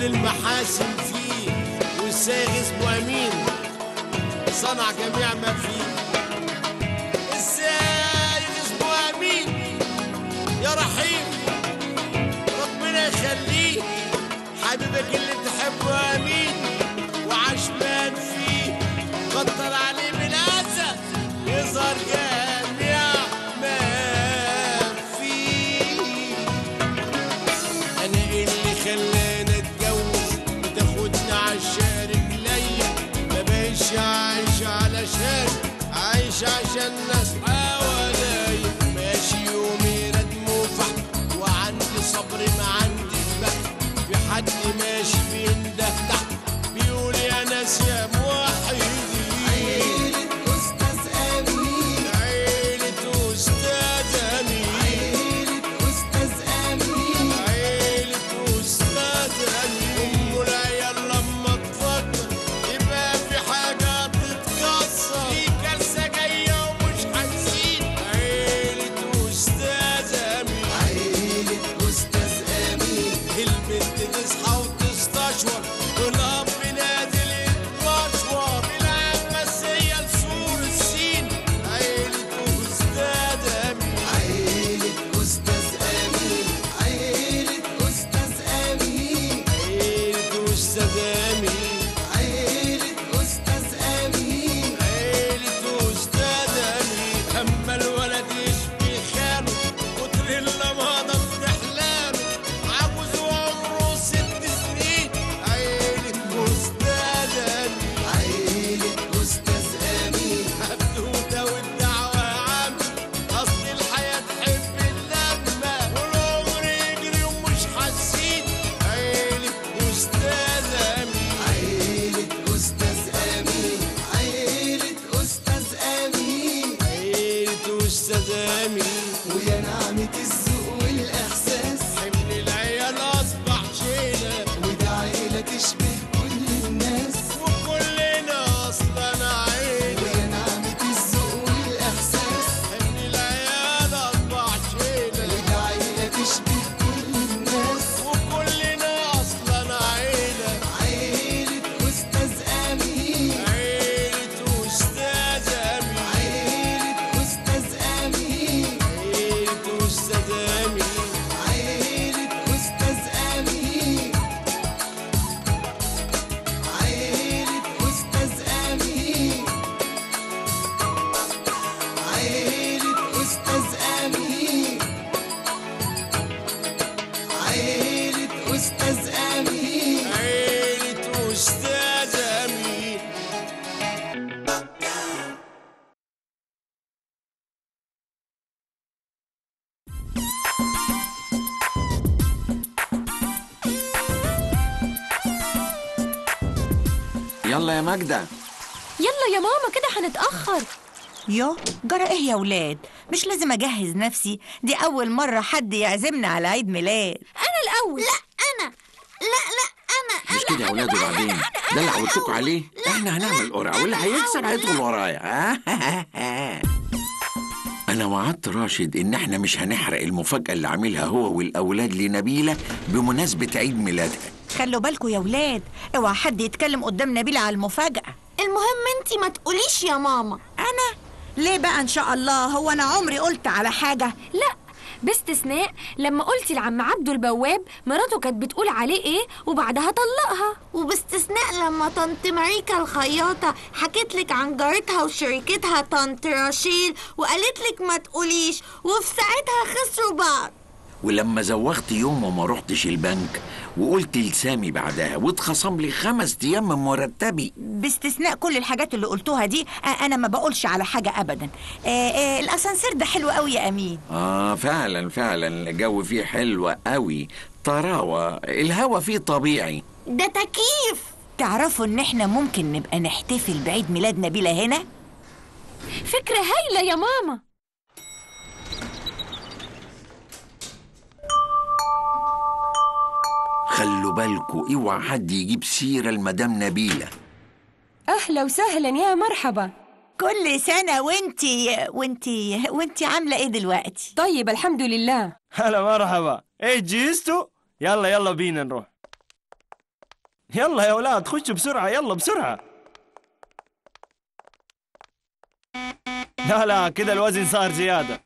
كل المحاسن فيه والسايغ اسمه امين صنع جميع ما فيه السايغ اسمه امين يا رحيم ربنا يخليه حبيبك اللي تحبه امين وعشمان فيه كتر عليه بالاسى يظهر جميع ما فيه انا إيه اللي خلاني اتجوز وتاخدني عالشارع رجليا ما بقيش عايش علشان عايش عشان ناس حواليا ماشي يومي ردم وفحم وعندي صبر ما عندي بخت في حد ماشي بينده تحت بيقول يا ناس يا موحدين عيلة أستاذ أمين عيلة أستاذ أمين عيلة أستاذ أمين عيلة أستاذ أمين أم العيال لما تفكر يبقى في حاجة تتكسر في كارثة جاية ومش حاسين عيلة أستاذ أمين عيلة أستاذ أمين البنت تصحى وتستشور والأب نازل يتمشور العباسية لسور السين عيلة أستاذ أمين عيلة أستاذ أمين عيلة أستاذ أمين عيلة أستاذ أمين عيلة أستاذ أمين عيلة أستاذ أمين أما الولد يشبه خاله كتر اللمضة في حلاله عجوز وعمره ست سنين عيلة أستاذ أمين عيلة أستاذ أمين حدوتة والدعوة يا عم أصل الحياة تحب اللمة والعمر يجري ومش حاسين عيلة أستاذ أمين عيلة أستاذ أمين عيلة أستاذ أمين عيلة أستاذ أمين ويا نعمة الذوق والإحساس حمل العيال أصبح شيلة وده عيلة تشبه كل الناس وكلنا أصلا عيلة ويا نعمة الذوق والإحساس حمل العيال أصبح شيلة وده عيلة تشبه كل الناس وكلنا أصلا عيلة عيلة أستاذ أمين عيلة أستاذ أمين عيلة أستاذ أمين عيلة أستاذ أمين عيلة أستاذ أمين عيلة أستاذ أمين عيلة أستاذ أمين عيلة أستاذ أمين عيلة أستاذ أمين يلا يا ماجدة يلا يا ماما كده هنتأخر يو جرى ايه يا ولاد مش لازم اجهز نفسي دي اول مرة حد يعزمنا على عيد ميلاد أنا الأول لا أنا لا لا أنا مش كده يا ولاد وبعدين ده اللي عودتكم عليه احنا هنعمل قرعة واللي هيكسب هيدخل ورايا انا وعدت راشد ان احنا مش هنحرق المفاجأة اللي عاملها هو والاولاد لنبيلة بمناسبة عيد ميلادها خلوا بالكوا يا ولاد اوعى حد يتكلم قدام نبيلة على المفاجأة المهم انتي ما تقوليش يا ماما انا ليه بقى ان شاء الله هو انا عمري قلت على حاجة لا باستثناء لما قلتي لعم عبده البواب مراته كانت بتقول عليه ايه وبعدها طلقها وباستثناء لما طنط ماريكا الخياطة حكت لك عن جارتها وشريكتها طنط راشيل وقالت لك ما تقوليش وفي ساعتها خسروا بعض ولما زوغت يوم وما رحتش البنك وقلت لسامي بعدها واتخصم لي خمس ايام من مرتبي باستثناء كل الحاجات اللي قلتوها دي آه، انا ما بقولش على حاجة ابدا آه، آه، الاسانسير ده حلو قوي يا امين اه فعلا فعلا الجو فيه حلو قوي طراوة الهوا فيه طبيعي ده تكييف تعرفوا ان احنا ممكن نبقى نحتفل بعيد ميلاد نبيلة هنا فكرة هايلة يا ماما خلوا بالكوا اوعى حد يجيب سيرة لمدام نبيلة أهلا وسهلا يا مرحبا كل سنة وانتي وانتي وانتي عاملة ايه دلوقتي طيب الحمد لله هلا مرحبا ايه جيستوا يلا يلا بينا نروح يلا يا اولاد خشوا بسرعه يلا بسرعه لا لا كده الوزن صار زياده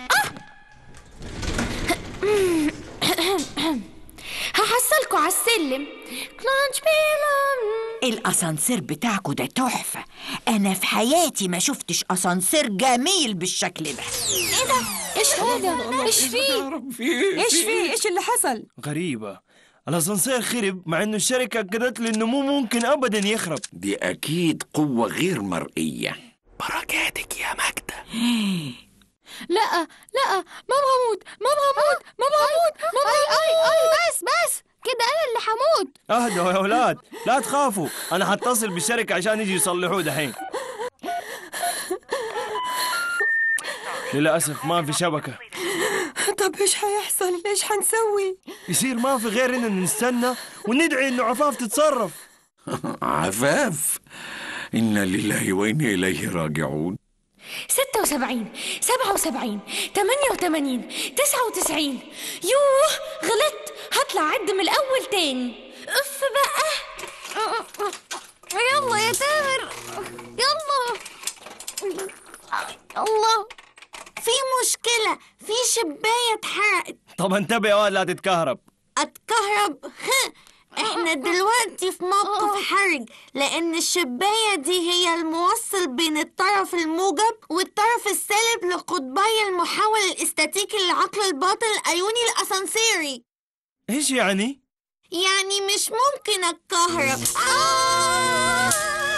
هحصلكوا على السلم كلانش بيلم الاسانسير بتاعكوا ده تحفة انا في حياتي ما شفتش اسانسير جميل بالشكل ده ايش هذا ايش فيه ايش في ايش اللي حصل غريبه الاسانسير خرب مع انه الشركه اكدت لي انه مو ممكن ابدا يخرب دي أكيد قوة غير مرئية بركاتك يا ماجدة لا لا ما بموت ما بموت ما بموت ما بموت اي اي بس بس كده انا اللي حموت اهدوا يا اولاد لا تخافوا انا هتصل بالشركه عشان يجي يصلحوه دحين للاسف ما في شبكه طب ايش حيحصل ايش حنسوي يصير ما في غير اننا نستنى وندعي انه عفاف تتصرف عفاف إنا لله وإنا إليه راجعون ستة وسبعين سبعة وسبعين تمانية وتمانين تسعة وتسعين يوه غلطت هطلع عد من الأول تاني اف بقى يلا يا تامر يلا الله في مشكلة في شباية اتحرقت طب انتبه يا واد لا تتكهرب اتكهرب ها، احنا دلوقتي في موقف حرج لان الشباية دي هي الموصل بين الطرف الموجب والطرف السالب لقطبي المحول الاستاتيكي للعقل الباطن الايوني الاسانسيري ايش يعني يعني مش ممكن اتكهرب آه!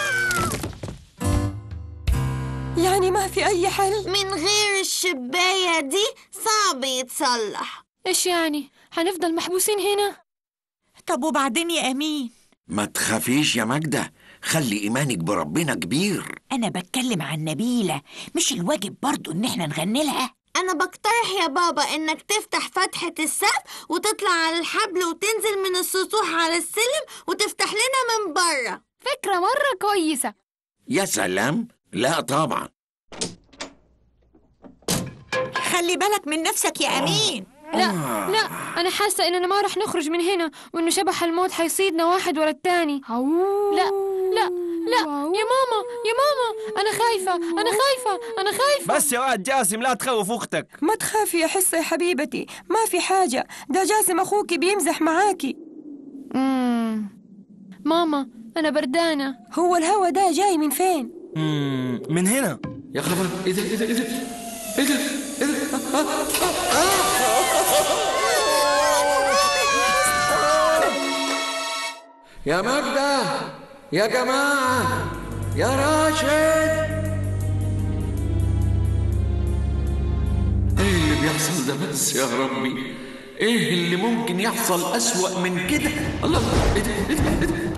يعني ما في اي حل من غير الشباية دي صعب يتصلح ايش يعني هنفضل محبوسين هنا طب وبعدين يا امين ما تخافيش يا ماجدة خلي إيمانك بربنا كبير انا بتكلم عن نبيلة مش الواجب برضو ان احنا نغني لها انا بقترح يا بابا انك تفتح فتحة السقف وتطلع على الحبل وتنزل من السطوح على السلم وتفتح لنا من بره فكرة مرة كويسة يا سلام لا طبعا خلي بالك من نفسك يا امين لا لا أنا حاسة إننا ما رح نخرج من هنا وإنه شبح الموت حيصيدنا واحد ورا التاني لا لا لا يا ماما يا ماما أنا خايفة أنا خايفة أنا خايفة بس يا واد جاسم لا تخوف اختك ما تخافي يا حصة يا حبيبتي ما في حاجة ده جاسم أخوك بيمزح معاكي مم. ماما أنا بردانة هو الهوا ده جاي من فين مم، من هنا يا خبر ايه ده ايه ده ايه ده ايه ده ايه ده يا ماجدة يا جماعة يا راشد ايه اللي بيحصل ده بس يا ربي ايه اللي ممكن يحصل اسوأ من كده الله الله ايه ده ايه ده ايه ده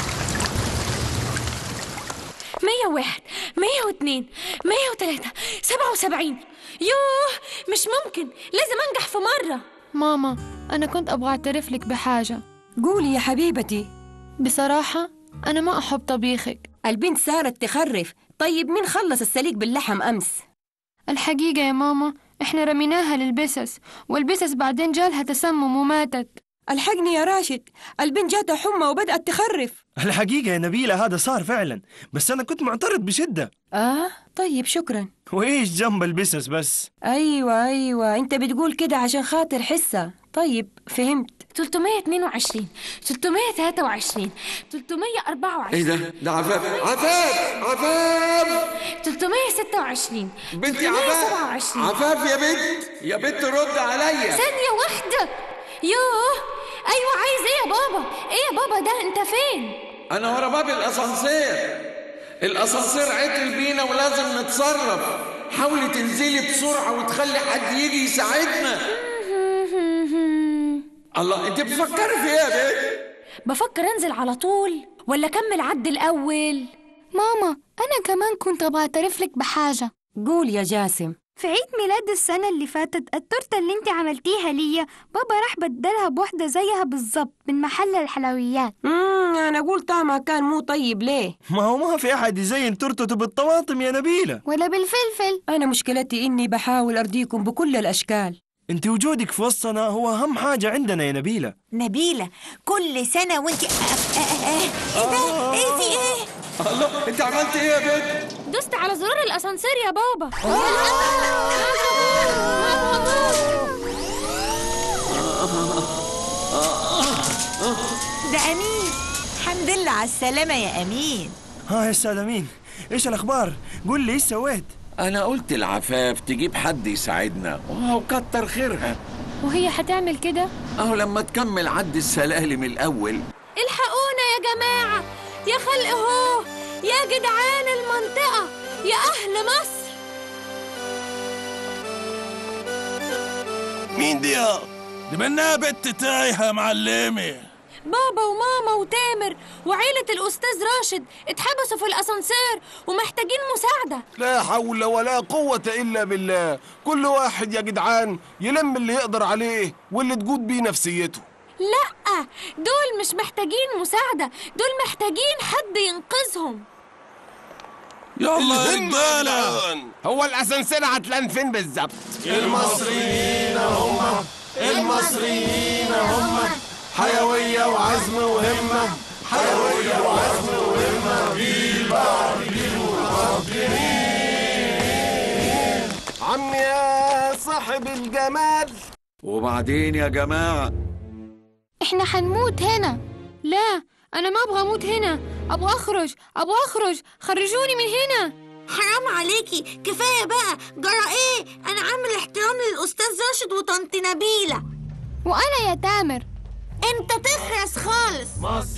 مية واحد مية واتنين مية وتلاتة سبعة وسبعين يوه مش ممكن لازم أنجح في مرة ماما أنا كنت أبغى أعترف لك بحاجة قولي يا حبيبتي بصراحة أنا ما أحب طبيخك البنت صارت تخرف طيب مين خلص السليق باللحم أمس الحقيقة يا ماما إحنا رميناها للبسس والبسس بعدين جالها تسمم وماتت الحقني يا راشد البنت جاتها حمى وبدأت تخرف الحقيقة يا نبيلة هذا صار فعلا بس أنا كنت معترض بشدة آه طيب شكرا وإيش جنب البسس بس أيوة أيوة أنت بتقول كده عشان خاطر حصة طيب فهمت 322 323 324 ايه ده ده عفاف عفاف عفاف 326 بنتي عفاف 327 عفاف يا بنت يا بنت رد عليا ثانية واحدة يوه أيوة عايز إيه يا بابا؟ إيه يا بابا ده أنت فين؟ انا ورا باب الاسانسير الاسانسير عطل بينا ولازم نتصرف حاولي تنزلي بسرعه وتخلي حد يجي يساعدنا الله انت بتفكري في ايه يا بنت بفكر أنزل على طول ولا أكمل عد الأول؟ ماما أنا كمان كنت أبغى أعترف لك بحاجة قول يا جاسم في عيد ميلاد السنة اللي فاتت التورتة اللي انت عملتيها ليا بابا راح بدلها بواحدة زيها بالظبط من محل الحلويات مم أنا أقول طعمها كان مو طيب ليه ما هو ما في أحد يزين تورتته بالطماطم يا نبيلة ولا بالفلفل أنا مشكلتي إني بحاول أرضيكم بكل الأشكال انت وجودك في وسطنا هو اهم حاجة عندنا يا نبيلة نبيلة كل سنة وانت آه آه آه. ايه ده؟ ايه في ايه؟ الله انت عملت ايه يا بنت دوست على زرار الأسانسير يا بابا ده أمين الحمد لله على السلامة يا أمين ها يا استاذ امين ايش الاخبار قول لي ايش سويت انا قلت العفاف تجيب حد يساعدنا وهو كتر خيرها وهي هتعمل كده اهو لما تكمل عد السلالم الاول الحقونا يا جماعة يا خلق هو يا جدعان المنطقة يا أهل مصر مين دي يا دي منها بنت تايهة يا معلمي بابا وماما وتامر وعيلة الأستاذ راشد اتحبسوا في الأسانسير ومحتاجين مساعدة لا حول ولا قوة إلا بالله كل واحد يا جدعان يلم اللي يقدر عليه واللي تجود بيه نفسيته لأ دول مش محتاجين مساعدة دول محتاجين حد ينقذهم يلا يا الهمة يا رجالة جدعان. هو الأسانسير عطلان فين بالظبط المصريين هم المصريين هم حيوية وعزم وهمة حيوية وعزم وهمة جيل بعد جيل متقدمين عم يا صاحب الجمال وبعدين يا جماعة احنا هنموت هنا لا أنا ما أبغى أموت هنا أبغى أخرج أبغى أخرج خرجوني من هنا حرام عليكي كفاية بقى جرى ايه انا عامل احترام للأستاذ راشد وطنط نبيلة وأنا يا تامر انت تخرس خالص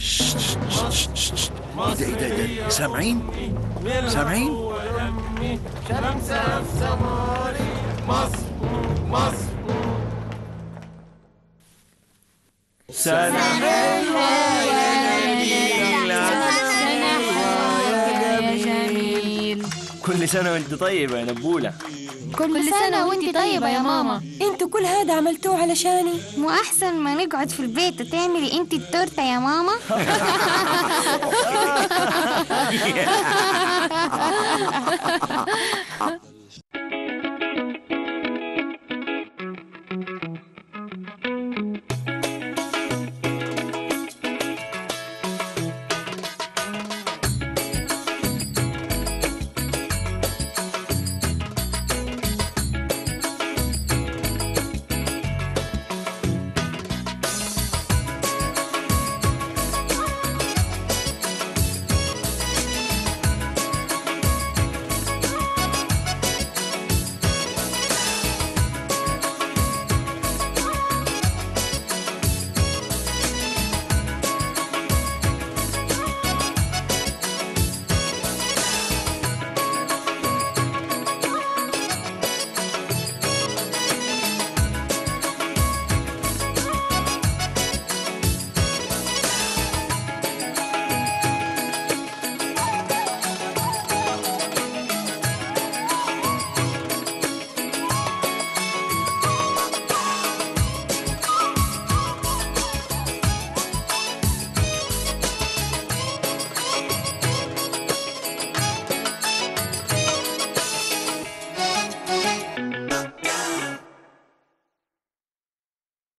ايه ده ايه ده, إيه ده سامعين سامعين شمسة في سماري مصر مصر سلام كل سنة وانت طيبة يا نبولة كل سنة وانت طيبة يا ماما انتوا كل هذا عملتوه علشاني مو أحسن ما نقعد في البيت وتعملي انت التورتة يا ماما